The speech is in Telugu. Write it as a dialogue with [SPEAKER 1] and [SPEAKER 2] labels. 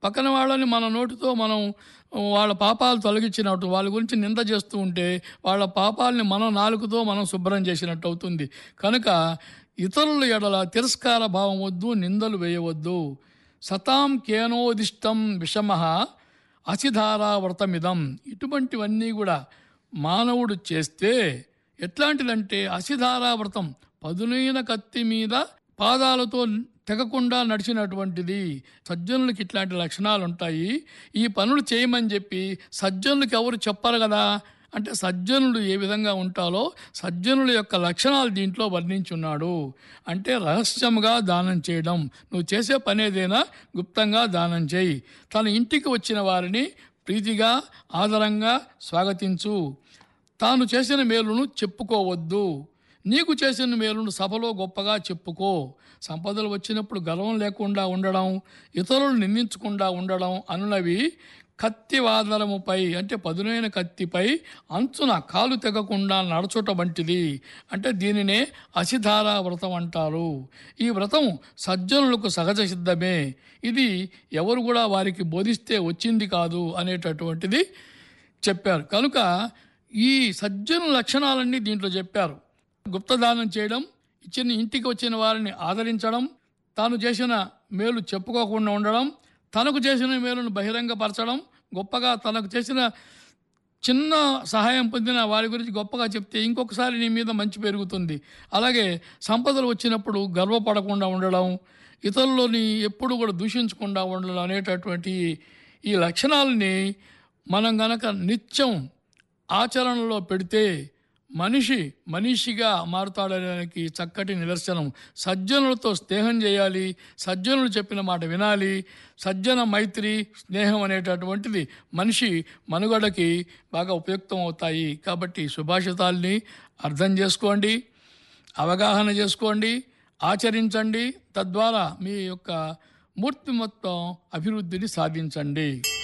[SPEAKER 1] పక్కన వాళ్ళని మన నోటితో మనం వాళ్ళ పాపాలు తొలగించినట్టు వాళ్ళ గురించి నింద చేస్తూ ఉంటే వాళ్ళ పాపాలని మనం నాలుగుతో మనం శుభ్రం చేసినట్టు అవుతుంది కనుక ఇతరుల ఎడల తిరస్కార భావం వద్దు నిందలు వేయవద్దు సతాం కేనోదిష్టం విషమ అసిధారావ్రతమిదం ఇటువంటివన్నీ కూడా మానవుడు చేస్తే ఎట్లాంటిదంటే అసిధారావ్రతం పదునైన కత్తి మీద పాదాలతో తెగకుండా నడిచినటువంటిది సజ్జనులకి ఇట్లాంటి లక్షణాలు ఉంటాయి ఈ పనులు చేయమని చెప్పి సజ్జనులకి ఎవరు చెప్పరు కదా అంటే సజ్జనులు ఏ విధంగా ఉంటారో సజ్జనుల యొక్క లక్షణాలు దీంట్లో వర్ణించున్నాడు అంటే రహస్యంగా దానం చేయడం నువ్వు చేసే పని ఏదైనా గుప్తంగా దానం చేయి తన ఇంటికి వచ్చిన వారిని ప్రీతిగా ఆదరంగా స్వాగతించు తాను చేసిన మేలును చెప్పుకోవద్దు నీకు చేసిన మేలును సభలో గొప్పగా చెప్పుకో సంపదలు వచ్చినప్పుడు గర్వం లేకుండా ఉండడం ఇతరులు నిందించకుండా ఉండడం అనునవి కత్తి వాదరముపై అంటే పదునైన కత్తిపై అంచున కాలు తెగకుండా నడచుట వంటిది అంటే దీనినే అసిధారా వ్రతం అంటారు ఈ వ్రతం సజ్జనులకు సహజ సిద్ధమే ఇది ఎవరు కూడా వారికి బోధిస్తే వచ్చింది కాదు అనేటటువంటిది చెప్పారు కనుక ఈ సజ్జన లక్షణాలన్నీ దీంట్లో చెప్పారు గుప్తదానం చేయడం ఇచ్చిన ఇంటికి వచ్చిన వారిని ఆదరించడం తాను చేసిన మేలు చెప్పుకోకుండా ఉండడం తనకు చేసిన మేలును బహిరంగపరచడం గొప్పగా తనకు చేసిన చిన్న సహాయం పొందిన వారి గురించి గొప్పగా చెప్తే ఇంకొకసారి నీ మీద మంచి పెరుగుతుంది అలాగే సంపదలు వచ్చినప్పుడు గర్వపడకుండా ఉండడం ఇతరులని ఎప్పుడు కూడా దూషించకుండా ఉండడం అనేటటువంటి ఈ లక్షణాలని మనం గనక నిత్యం ఆచరణలో పెడితే మనిషి మనిషిగా మారుతాడడానికి చక్కటి నిదర్శనం సజ్జనులతో స్నేహం చేయాలి సజ్జనులు చెప్పిన మాట వినాలి సజ్జన మైత్రి స్నేహం అనేటటువంటిది మనిషి మనుగడకి బాగా ఉపయుక్తం అవుతాయి కాబట్టి సుభాషితాల్ని అర్థం చేసుకోండి అవగాహన చేసుకోండి ఆచరించండి తద్వారా మీ యొక్క మూర్తి మొత్తం అభివృద్ధిని సాధించండి